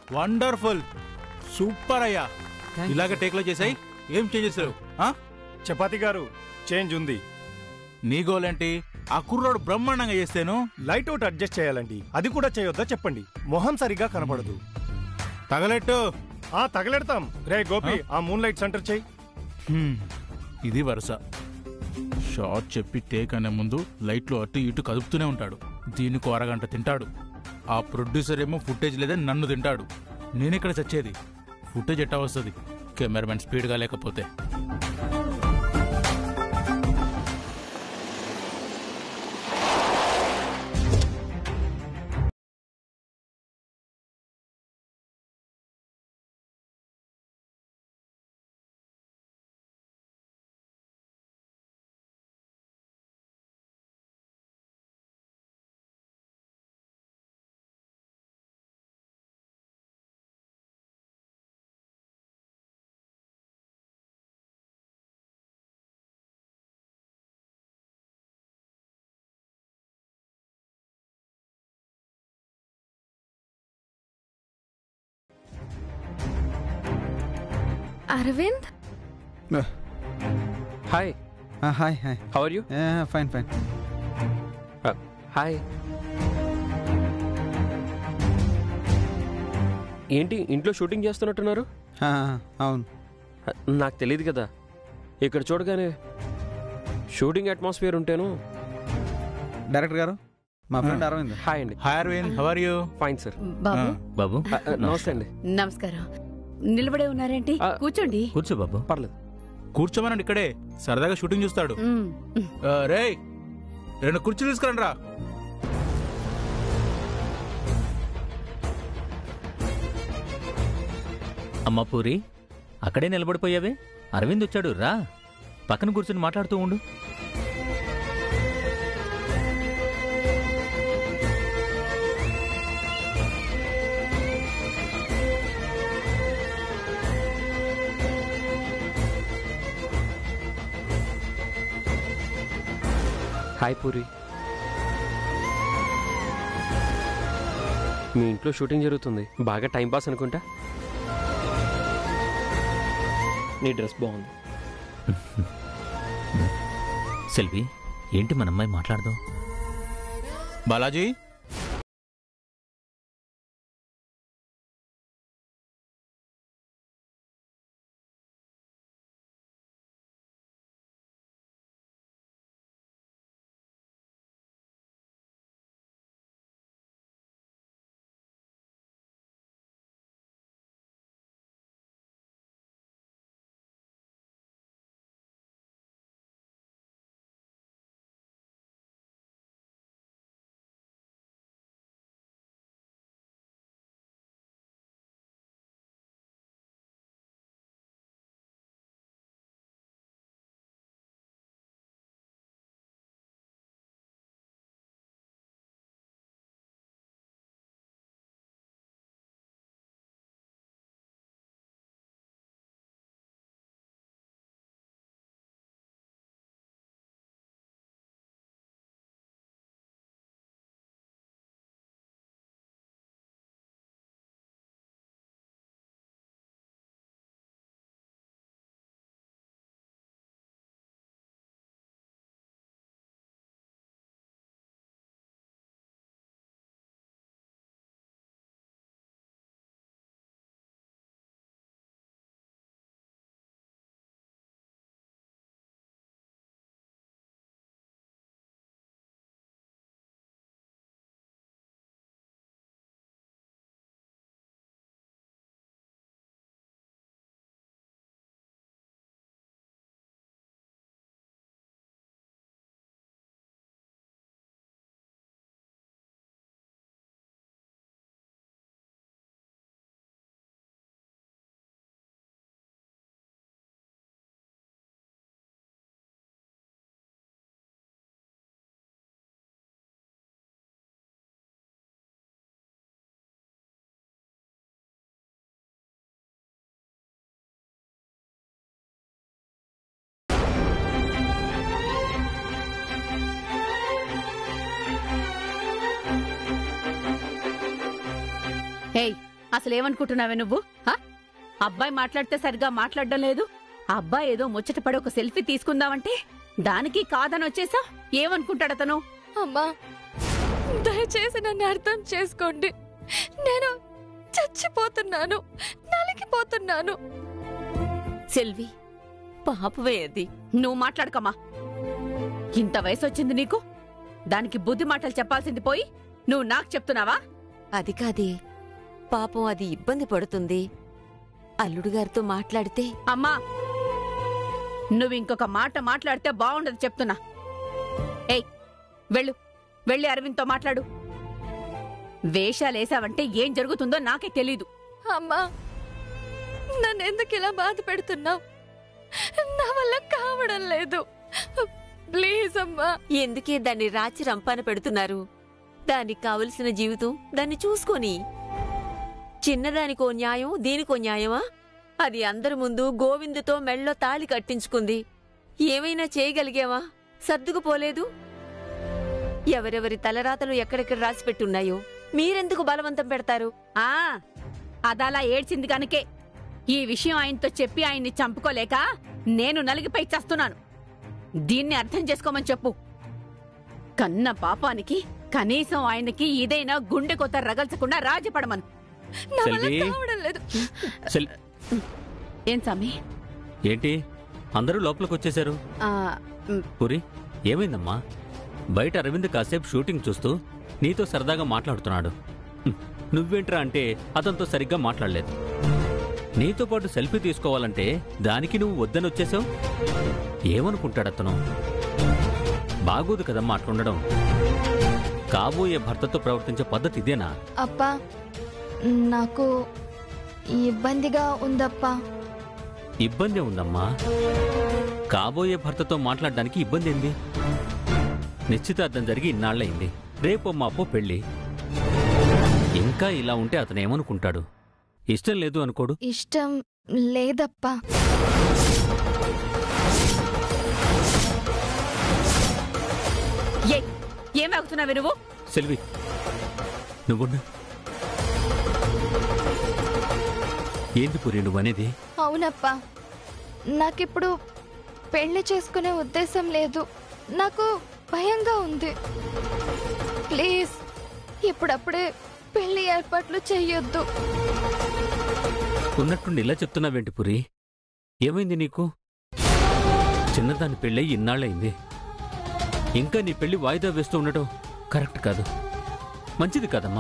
Wonderful super అయ్యా ఇలాగ టేక్లో చేసాయి ఏం చేంజెస్ లేవు ఆ? చపాతి గారు చేంజ్ ఉంది నీ గోలేంటి ఆ కుర్రోడు బ్రహ్మాండంగా చేస్తేను లైట్ అవుట్ అడ్జస్ట్ చేయాలండి అది కూడా చేయొద్దా చెప్పండి మొహం సరిగా కనపడదు తగలెట్టు ఆ తగలెడతాం రే గోపి ఆ మూన్ లైట్ సెంటర్ చేయి హ్మ్, ఇది వరుస షార్ట్ చెప్పి టేక్ అనే ముందు లైట్లు అటు ఇటు కదుపుతూనే ఉంటాడు దీనికి అరగంట తింటాడు ఆ ప్రొడ్యూసర్ ఏమో ఫుటేజ్ లేదని నన్ను తింటాడు నేనిక్కడ చచ్చేది ఫుటేజ్ ఎట్టా వస్తుంది కెమెరామెన్ స్పీడ్గా లేకపోతే Aravind hi hi hi how are you fine fine hi ఏంటి ఇంట్లో షూటింగ్ చేస్తున్నట్టున్నారు అవును Uh, నాకు తెలియదు కదా ఇక్కడ చూడగానే షూటింగ్ అట్మాస్ఫియర్ ఉంటేను డైరెక్టర్ గారు మా ఫ్రెండ్ అరవింద్ హాయ్ అండి hi Aravind how are you fine sir బాబు బాబు నమస్తే అండి నమస్కారం నిలబడే ఉన్నారేంటి ఆ, కూర్చోండి కూర్చో బాబు పర్లేదు కూర్చోమనండి ఇక్కడే సరదాగా షూటింగ్ చూస్తాడు మ్, ఆ, రేయ్ రెండు కుర్చీలు తీసుకురండి రా అమ్మ పూరి అక్కడే నిలబడిపోయావే అరవింద్ వచ్చాడు రా పక్కన కూర్చొని మాట్లాడుతూ ఉండు హాయ్ పూరి మీ ఇంట్లో షూటింగ్ జరుగుతుంది బాగా టైం పాస్ అనుకుంటా నీ డ్రెస్ బాగుంది సెల్వి ఏంటి మన అమ్మాయి మాట్లాడదాం బాలాజీ ఏయ్ అసలేమనుకుంటున్నావే నువ్వు హ? అబ్బాయి మాట్లాడితే సరిగా మాట్లాడడం లేదు ఆ అబ్బాయి ఏదో ముచ్చటపడి ఒక సెల్ఫీ తీసుకుందామంటే దానికి కాదని వచ్చేసా ఏమనుకుంటాడు అతను అమ్మా దయచేసి నన్ను అర్థం చేసుకోండి నేను చచ్చిపోతున్నాను నలిగిపోతున్నాను సెల్వి పాపవే అది నువ్వు మాట్లాడకమ్మా ఇంత వయసు వచ్చింది నీకు దానికి బుద్ధి మాటలు చెప్పాల్సింది పోయి నువ్వు నాకు చెప్తున్నావా అది కాదే పాపం అది ఇబ్బంది పడుతుంది అల్లుడు గారితో మాట్లాడితే అమ్మా నువ్వు ఇంకొక మాట మాట్లాడితే బాగుండదు చెప్తున్నా ఏయ్ వెళ్ళు వెళ్ళి అరవింద్తో మాట్లాడు వేషాలేసావంటే ఏం జరుగుతుందో నాకే తెలీదు అమ్మా నన్ను ఎందుకు ఇలా బాధ పెడుతున్నావు నా వల్ల కావడం లేదు ప్లీజ్ అమ్మా ఎందుకే దాన్ని రాచి రంపాన పెడుతున్నారు దానికి కావలసిన జీవితం దాన్ని చూసుకొని చిన్నదానికో న్యాయం దీనికో న్యాయమా అది అందరి ముందు గోవిందుతో మెళ్ళో తాళి కట్టించుకుంది ఏమైనా చేయగలిగావా సర్దుకుపోలేదు ఎవరెవరి తలరాతలు ఎక్కడెక్కడ రాసిపెట్టున్నాయో మీరెందుకు బలవంతం పెడతారు ఆ అదలా ఏడ్చింది గనుకే ఈ విషయం ఆయనతో చెప్పి ఆయన్ని చంపుకోలేక నేను నలిగిపై చస్తున్నాను దీన్ని అర్థం చేసుకోమని చెప్పు కన్న పాపానికి కనీసం ఆయనకి ఇదైనా గుండె కొత్త రగల్చకుండా రాజపడమను నా వల్ల సెల్వి. కావడం లేదు సెల్ ఏం సామి ఏంటి అందరూ లోపలికి వచ్చేశారు ఆ, మ్, పురి ఏమైందమ్మా బయట అరవింద్ కాసేపు షూటింగ్ చూస్తూ నీతో సరదాగా మాట్లాడుతున్నాడు హ్మ్, నువ్వేంట్రా అంటే అతనితో సరిగ్గా మాట్లాడలేదు నీతో పాటు సెల్ఫీ తీసుకోవాలంటే దానికి నువ్వు వద్దని వచ్చేసావు ఏమనుకుంటాడు అతను బాగోదు కదమ్మా అట్లుండడం కాబోయే భర్తతో ప్రవర్తించే పద్ధతి ఇదేనా అప్పా నాకు ఇబ్బందిగా ఉందప్పా ఇబ్బంది ఉందమ్మా కాబోయే భర్తతో మాట్లాడడానికి ఇబ్బంది ఏంది నిశ్చితార్థం జరిగి ఇన్నాళ్ళయింది రేపు మాపో పెళ్ళి ఇంకా ఇలా ఉంటే అతను ఏమనుకుంటాడు ఇష్టం లేదు అనుకోడు ఇష్టం లేదప్పా ఏయ్ ఏం ఆగుతున్నావే నువ్వు సెల్వి నువ్వున్నా ఏంది పురి నువ్వనేది అవునప్పా నాకిప్పుడు పెళ్లి చేసుకునే ఉద్దేశం లేదు నాకు భయంగా ఉంది ప్లీజ్ ఇప్పుడప్పుడే పెళ్లి ఏర్పాట్లు చెయ్యొద్దు ఉన్నట్టుండి ఇలా చెప్తున్నావేంటి పురి ఏమైంది నీకు చిన్నదాని పెళ్ళై ఇన్నాళ్ళయింది ఇంకా నీ పెళ్లి వాయిదా వేస్తూ ఉండటం కరెక్ట్ కాదు మంచిది కాదమ్మా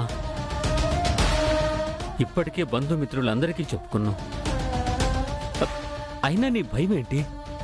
ఇప్పటికే బంధుమిత్రులందరికీ చెప్పుకున్నాం అ- అయినా నీ భయం ఏంటి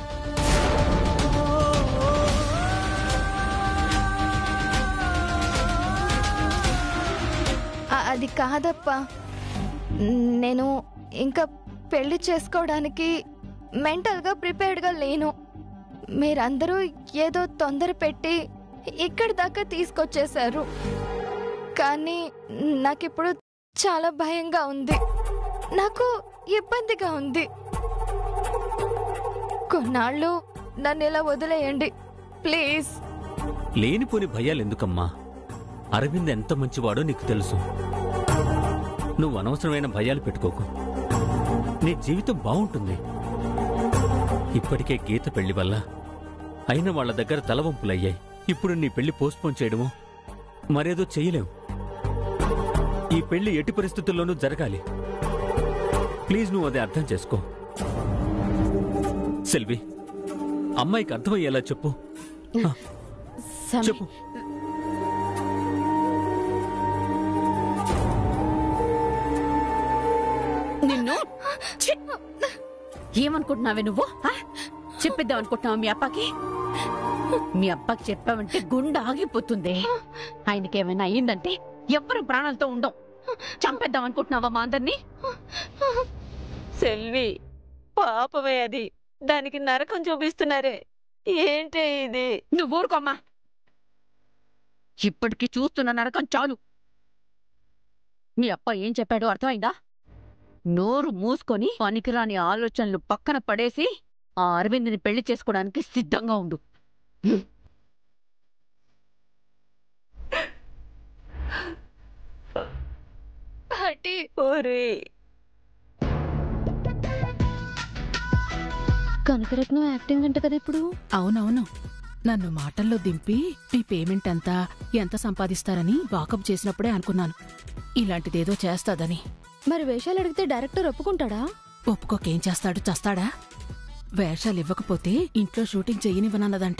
ఆ- అది కాదప్పా నేను ఇంకా పెళ్లి చేసుకోవడానికి మెంటల్గా ప్రిపేర్డ్గా లేను మీరందరూ ఏదో తొందర పెట్టి ఇక్కడి దాకా తీసుకొచ్చేశారు కానీ నాకిప్పుడు చాలా భయంగా ఉంది నాకు ఇబ్బందిగా ఉంది కొన్నాళ్ళు నన్ను ఇలా వదిలేయండి ప్లీజ్ లేనిపోని భయాలెందుకమ్మా అరవింద్ ఎంత మంచివాడో నీకు తెలుసు నువ్వు అనవసరమైన భయాలు పెట్టుకోకు నీ జీవితం బాగుంటుంది ఇప్పటికే గీత పెళ్లి వల్ల అయిన వాళ్ళ దగ్గర తలవంపులయ్యాయి ఇప్పుడు నీ పెళ్లి పోస్ట్పోన్ చేయడమో మరేదో చెయ్యలేం ఈ పెళ్లి ఎట్టి పరిస్థితుల్లోనూ జరగాలి ప్లీజ్ నువ్వు అది అర్థం చేసుకో సెల్వి అమ్మాయికి అర్థమయ్యేలా చెప్పు సమీ చెప్పు నిన్ను ఛీ! ఏమనుకుంటున్నావే నువ్వు ఆ? చెప్పిద్దాం అనుకుంటున్నావా మీ అప్పకి మీ అప్పకి చెప్పావంటే గుండె ఆగిపోతుంది ఆయనకి ఏమైనా అయ్యిందంటే ఎవ్వరు ప్రాణాలతో ఉండం చంపేద్దాం అనుకుంటున్నావా మా అందరినీ సెల్వి పాపమే అది దానికి నరకం చూపిస్తున్నారే ఏంటే ఇది నువ్వు ఊరుకోమ్మా ఇప్పటికి చూస్తున్న నరకం చాలు మీ అప్ప ఏం చెప్పాడో అర్థమైందా నోరు మూసుకొని పనికిరాని ఆలోచనలు పక్కన పడేసి ఆ అరవింద్ని పెళ్లి చేసుకోవడానికి సిద్ధంగా ఉండు బట్ ఏంటి ఓరే కనకరత్నం యాక్టింగ్ అంట కదా ఇప్పుడు అవునవును నన్ను మాటల్లో దింపి మీ పేమెంట్ అంతా ఎంత సంపాదిస్తారని వాకప్ చేసినప్పుడే అనుకున్నాను ఇలాంటిదేదో చేస్తాదని మరి వేషాలు అడిగితే డైరెక్టర్ ఒప్పుకుంటాడా ఒప్పుకోకేం చేస్తాడు చస్తాడా వేషాలు ఇవ్వకపోతే ఇంట్లో షూటింగ్ చెయ్యనివ్వనన్నదంట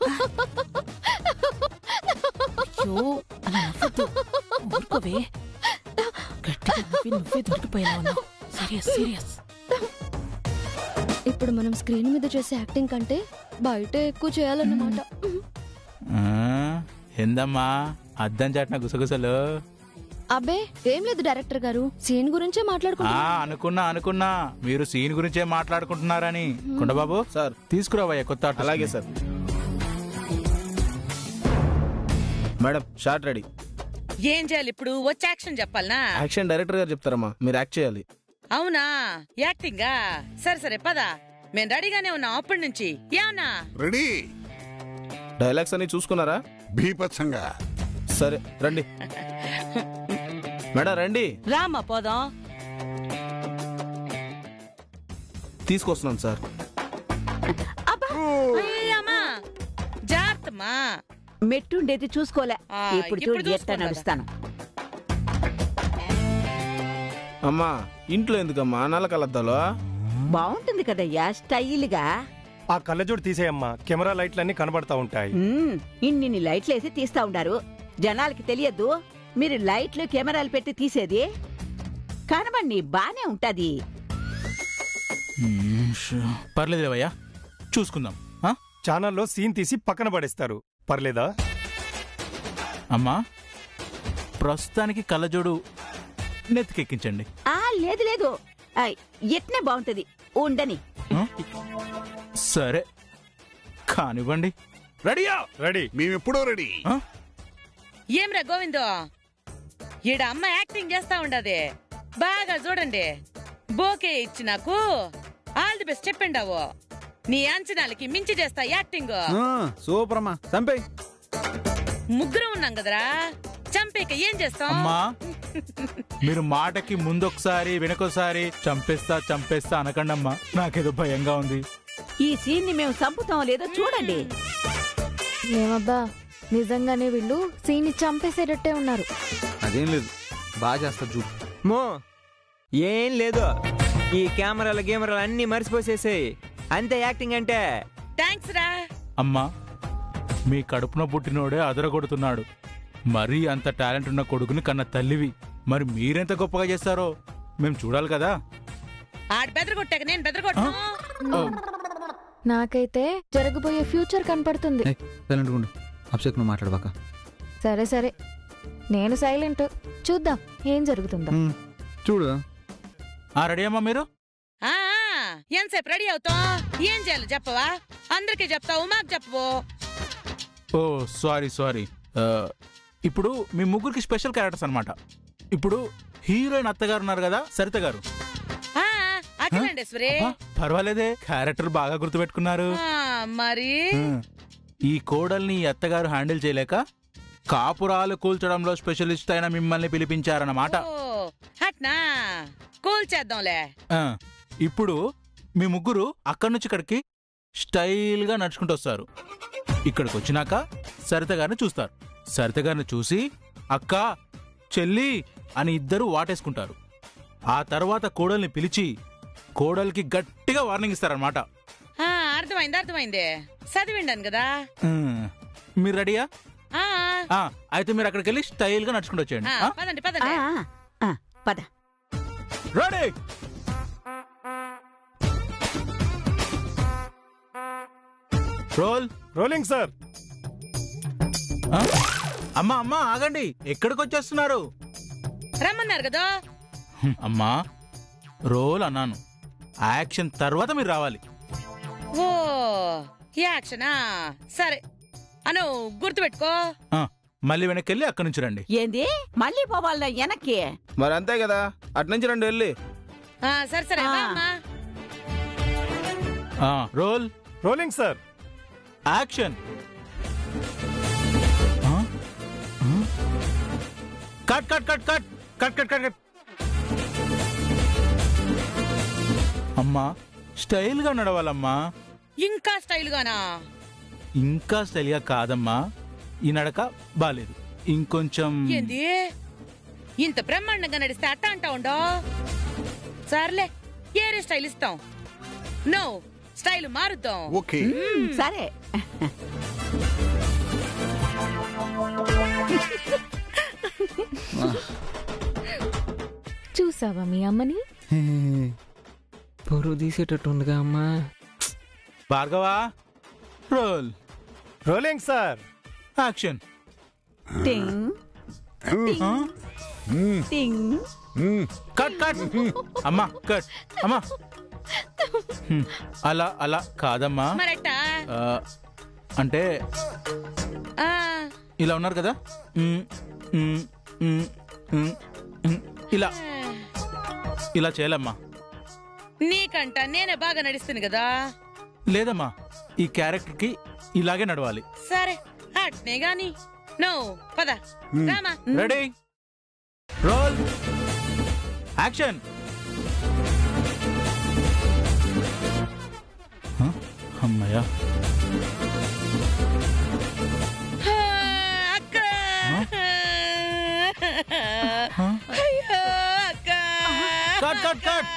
అయ్యో అలా నవ్వొద్దు. ఊరుకోవే గట్టిగా నవ్వి నువ్వే దొరికిపోయినా ఉన్నావు సీరియస్ సీరియస్ ఇప్పుడు మనం స్క్రీన్ మీద చేసే యాక్టింగ్ కంటే బయట ఎక్కువ చేయాలన్నమాట ఆ, ఏందమ్మా అద్దం చాటిన గుసగుసలు అబ్బే ఏం లేదు డైరెక్టర్ గారు సీన్ గురించే ఆ మాట్లాడుకుంటున్నా అనుకున్నా అనుకున్నా మీరు సీన్ గురించే మాట్లాడుకుంటున్నారని కొండబాబు సార్ తీసుకురావయ్యా కొత్త artist ని. అలాగే సార్ మేడం షార్ట్ రెడీ ఏం చేయాలి ఇప్పుడు వచ్చి యాక్షన్ చెప్పాలనా యాక్షన్ డైరెక్టర్ గారు చెప్తారమ్మా మీరు యాక్ట్ చేయాలి అవునా యాక్టింగా సరే సరే పద మేము రెడీగానే ఉన్నాం అప్పటి నుంచి ఏమన్నా రెడీ డైలాగ్స్ అన్ని చూసుకున్నారా భీపత్సంగా సరే రండి మేడం రండి రామా పోదాం తీసుకొస్తున్నాను సార్ అయ్యమ్మా జాగ్రత్తమ్మా మెట్టుండేది చూసుకోలే ఆ, ఇప్పుడు ఇప్పుడు చూడు ఎట్టా చూసుకోను నడుస్తాను అమ్మా ఇంట్లో ఎందుకమ్మా నల్లకలద్దాలో బాగుంటుంది కదయ్యా స్టైల్గా ఆ కళ్ళజోడు తీసేయమ్మా కెమెరా లైట్లన్నీ కనబడతా ఉంటాయి మ్మ్, ఇన్నిన్ని లైట్లు వేసి తీస్తా ఉండారు జనాలకి తెలియద్దు మీరు లైట్లు కెమెరాలు పెట్టి తీసేది కనబండి బానే ఉంటది మ్మ్, షూ. పర్లేదు లేవయ్యా చూసుకుందాం ఆ? ఛానల్లో సీన్ తీసి పక్కన పడేస్తారు పర్లేదా అమ్మా ప్రస్తుతానికి కళ్ళజోడు నెత్తికెక్కించండి ఆ లేదు లేదు ఆ, ఎట్నే బాగుంటది ఉండని ఆ? సరే కానివ్వండి రెడీయా రెడీ మేమెప్పుడో రెడీ ఆ? ఏమ్రా గోవిందో ఈడ అమ్మ యాక్టింగ్ చేస్తా ఉండదే బాగా చూడండి బోకే ఇచ్చి నాకు ఆల్ ది బెస్ట్ చెప్పిండావు నీ అంచనాలకి మించి చేస్తా యాక్టింగ్ సూపర్ అమ్మా చంపేయ్ ముగ్గురు ఉన్నాం కదరా చంపేక ఏం చేస్తాం అమ్మా మీరు మాటకి ముందొకసారి వెనకొకసారి చంపేస్తా చంపేస్తా అనకండమ్మా నాకేదో భయంగా ఉంది ఈ సీన్ ని మేము చంపుతాం లేదో చూడండి ఏమబ్బా నిజంగానే వీళ్ళు సీన్ చంపేసేటట్టే ఉన్నారు అదేం లేదు బాగా చేస్తా చూడు మో ఏం లేదు ఈ కెమెరాలు గేమరాలు అన్ని మర్చిపోసేసాయి అంతే యాక్టింగ్ అంటే థ్యాంక్స్ రా అమ్మా మీ కడుపున పుట్టినోడే అదరగొడుతున్నాడు మరీ అంత టాలెంట్ ఉన్న కొడుకుని కన్న తల్లివి మరి మీరెంత గొప్పగా చేస్తారో మేము చూడాలి కదా ఆడ బెదరగొట్టాక నేను బెదరగొట్టను ఓ, నాకైతే జరగబోయే ఫ్యూచర్ కనపడుతుంది ఏయ్ సైలెంట్ ఉండు అభిషేక్ నువ్వు మాట్లాడబాక సరే సరే నేను సైలెంట్ చూద్దాం ఏం జరుగుతుందో ఉమ్, చూడు ఆ రెడీ అమ్మా మీరు ఆ ఆ, ఎంతసేపు రెడీ అవుతాం ఏం చేయాలి చెప్పవా అందరికీ చెప్తావు మాకు చెప్పవు ఓ సారీ సారీ ఆ, ఇప్పుడు మీ ముగ్గురికి స్పెషల్ క్యారెక్టర్స్ అన్నమాట ఇప్పుడు హీరోయిన్ అత్తగారు ఉన్నారు కదా సరిత గారు ఆ, అఖిలాండేశ్వరి అబ్బా, పర్వాలేదే క్యారెక్టర్ బాగా గుర్తుపెట్టుకున్నారు ఆ, మరి ఉమ్. ఈ కోడల్ని ఈ అత్తగారు హ్యాండిల్ చేయలేక కాపురాలు కూల్చడంలో స్పెషలిస్ట్ అయిన మిమ్మల్ని పిలిపించారన్నమాట ఓ అట్నా కూల్ చేద్దాంలే ఆ, ఇప్పుడు మీ ముగ్గురు అక్కడి నుంచి ఇక్కడికి స్టైల్గా నడుచుకుంటూ వస్తారు ఇక్కడికి వచ్చినాక సరిత గారిని చూస్తారు సరిత గారిని చూసి అక్క చెల్లి అని ఇద్దరు వాటేసుకుంటారు ఆ తర్వాత కోడల్ని పిలిచి కోడలికి గట్టిగా వార్నింగ్ ఇస్తారనమాట ఆ, అర్థమైంది అర్థమైంది చదివిండాను కదా మీరు రెడీయా ఆ, ఆ, అయితే మీరు అక్కడికి వెళ్ళి స్టైల్గా నడుచుకుంటూ వచ్చేయండి ఆ, పదండి పదండి ఆ, ఆ, పద రెడీ రోల్ రోలింగ్ సార్ ఆ? అమ్మా అమ్మా ఆగండి ఎక్కడికి వచ్చేస్తున్నారు రమ్మన్నారు కదా హ్మ్, అమ్మా రోల్ అన్నాను యాక్షన్ తర్వాత మీరు రావాలి ఓ యాక్షనా సరే అను గుర్తుపెట్టుకో ఆ, మళ్ళీ వెనక్కి వెళ్ళి అక్కడి నుంచి రండి ఏంది మళ్ళీ పోవాలన్నా వెనక్కి మరి అంతే కదా అటు నుంచి రండి వెళ్ళి ఆ, సరే సరే ఆ. బా అమ్మా. ఆ, రోల్ రోలింగ్ సార్ యాక్షన్ ఆ? ఆ? Cut cut cut cut cut cut cut cut అమ్మా స్టైల్గా నడవాలమ్మా ఇంకా స్టైల్ గానా ఇంకా స్టైల్గా కాదమ్మా ఈ నడక బాలేదు ఇంకొంచెం ఏంది ఇంత బ్రహ్మాండంగా నడిస్తే అట్ట అంటా ఉండో సర్లే ఏరే స్టైల్ ఇస్తాం నో స్టైల్ మారుద్దాం ఓకే మ్మ్, సరే చూసావా మీ అమ్మని పొరుగు తీసేటట్టు ఉందిగా అమ్మా Bhargava roll rolling sir action టింగ్ ఆ? టింగ్ కట్ కట్ అమ్మా కట్ అమ్మా హ్మ్. అలా అలా కాదమ్మా మరట్టా ఆ, అంటే ఆ, ఇలా ఉన్నారు కదా మ్, మ్, మ్, మ్, మ్. ఇలా ఇలా చేయాలమ్మా నీకంట నేనే బాగా నడుస్తుంది కదా లేదమ్మా ఈ క్యారెక్టర్కి ఇలాగే నడవాలి సరే అట్నే గాని నో పద రామా రెడీ రోల్ యాక్షన్ హ? అమ్మయ్యా ఆ, అక్క హ? అయ్యో అక్క కట్ కట్ కట్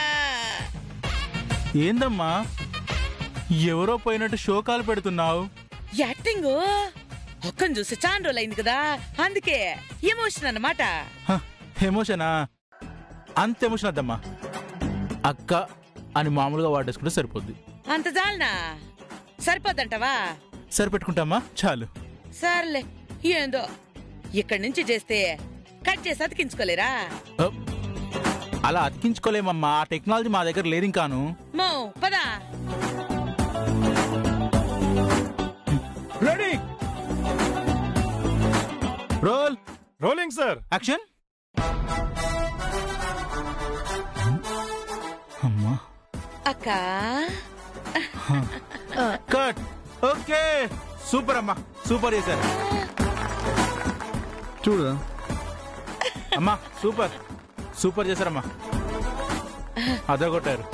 ఏందమ్మా ఎవరో పోయినట్టు శోకాలు పెడుతున్నావు యాక్టింగ్ ఒక్కని చూసి చాలా రోజులు అయింది కదా అందుకే ఎమోషన్ అన్నమాట ఎమోషనా అంత ఎమోషన్ వద్దమ్మా అక్క అని మామూలుగా వాడేసుకుంటే సరిపోద్ది అంత జాలనా సరిపోద్దంటవా సరిపెట్టుకుంటామా చాలు సర్లే ఏందో ఇక్కడి నుంచి చేస్తే కట్ చేసి అతికించుకోలేరా అప్. అలా అతికించుకోలేమమ్మా ఆ టెక్నాలజీ మా దగ్గర లేదు ఇంకాను మో పదా ready roll rolling sir action అమ్మా అక్క కట్ ఓకే సూపర్ అమ్మా సూపర్ చేశారు చూడు అమ్మా సూపర్ సూపర్ చేశారమ్మా అదగొట్టారు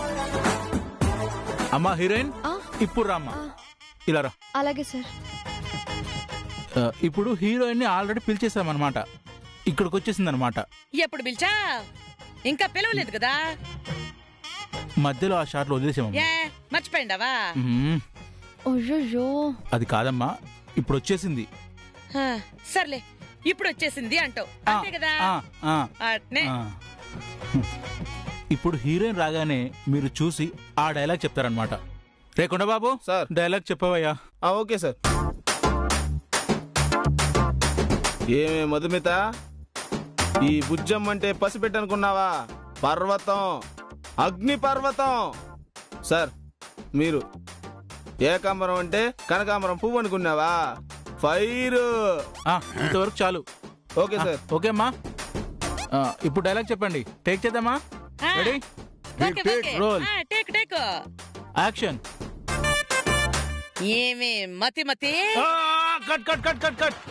అమ్మా హీరోయిన్ ఆ. ఇప్పుడు రామ్మా ఇలా రా అలాగే సార్ ఆ, ఇప్పుడు హీరోయిన్ ని ఆల్రెడీ పిలిచేసామన్నమాట ఇక్కడికి వచ్చేసింది అనమాట ఎప్పుడు పిలిచా ఇంకా పిలవలేదు కదా మధ్యలో ఆ షాట్లో వదిలేసామమ్మా ఏ మర్చిపోయిండావా మ్మ్. అయ్యో అది కాదమ్మా ఇప్పుడు వచ్చేసింది హా, సర్లే ఇప్పుడు వచ్చేసింది అంటావు ఆ, అంతే కదా ఆ, ఆ, అట్నే ఆ. ఇప్పుడు హీరోయిన్ రాగానే మీరు చూసి ఆ డైలాగ్ చెప్తారనమాట రేకుండా బాబు సార్ డైలాగ్ చెప్పవయ్యా ఆ, ఓకే సార్ ఏమే మధుమిత ఈ బుజ్జం అంటే పసిపెట్టి అనుకున్నావా పర్వతం అగ్ని పర్వతం సార్ మీరు ఏకాంబరం అంటే కనకాంబరం పువ్వు అనుకున్నావా ఫైర్ ఆ, ఇంతవరకు చాలు ఓకే ఆ, సార్ ఓకే అమ్మా ఆ, ఇప్పుడు డైలాగ్ చెప్పండి టేక్ చేద్దామా ఆ, రెడీ ఓకే, ఓకే. రోల్ ఆ, టేక్ టేక్ యాక్షన్ ఏమే మతి మతి cut cut cut cut cut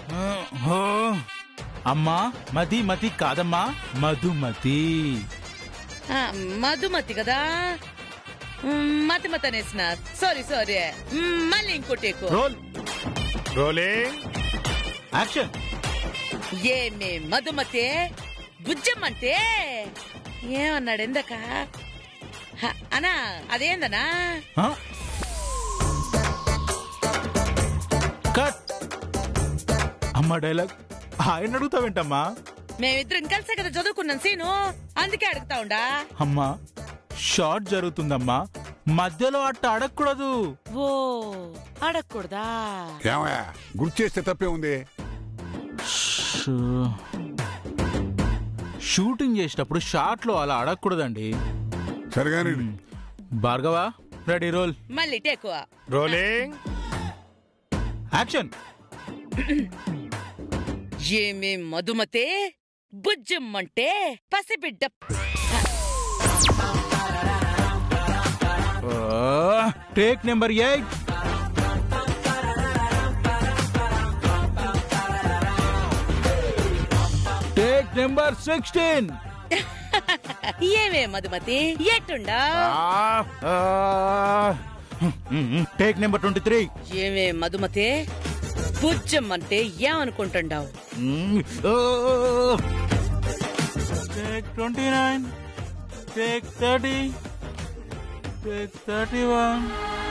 అమ్మా మతి మతి కాదమ్మా మధుమతి ఆ, మధుమతి కదా మ్, మతి మతి అనేసిన సారీ సారీ మ్, మళ్ళీ ఇంకో టేకు రోల్ రోలింగ్ యాక్షన్ ఏమే మధుమతి బుజ్జమ్మంటే ఏమన్నాడు ఎందక హ, అనా అదేందనా కట్ అమ్మా డైలాగ్ ఆయన అడుగుతావేంటమ్మా మేమిద్దరం కలిసే కదా చదువుకున్నాం సీను అందుకే అడుగుతా ఉండా అమ్మా షార్ట్ జరుగుతుందమ్మా మధ్యలో అట్ట అడగకూడదు ఓ అడగకూడదా ఏమయ్యా గుర్తు చేస్తే తప్పే ఉంది షూ- షూటింగ్ చేసేటప్పుడు షార్ట్ లో అలా అడగకూడదండి సరిగాని భార్గవ రెడీ రోల్ మళ్ళీ టేకు రోలింగ్ ఏమే మధుమతే బుజ్జమ్మంటే పసిబిడ్డ take number eight take number sixteen ఏమే మధుమతి ఎట్టుండా టేక్ నెంబర్ ట్వంటీ త్రీ ఏమే మధుమతి బుజ్జం అంటే ఏమనుకుంటుండావు take twenty nine take thirty take thirty one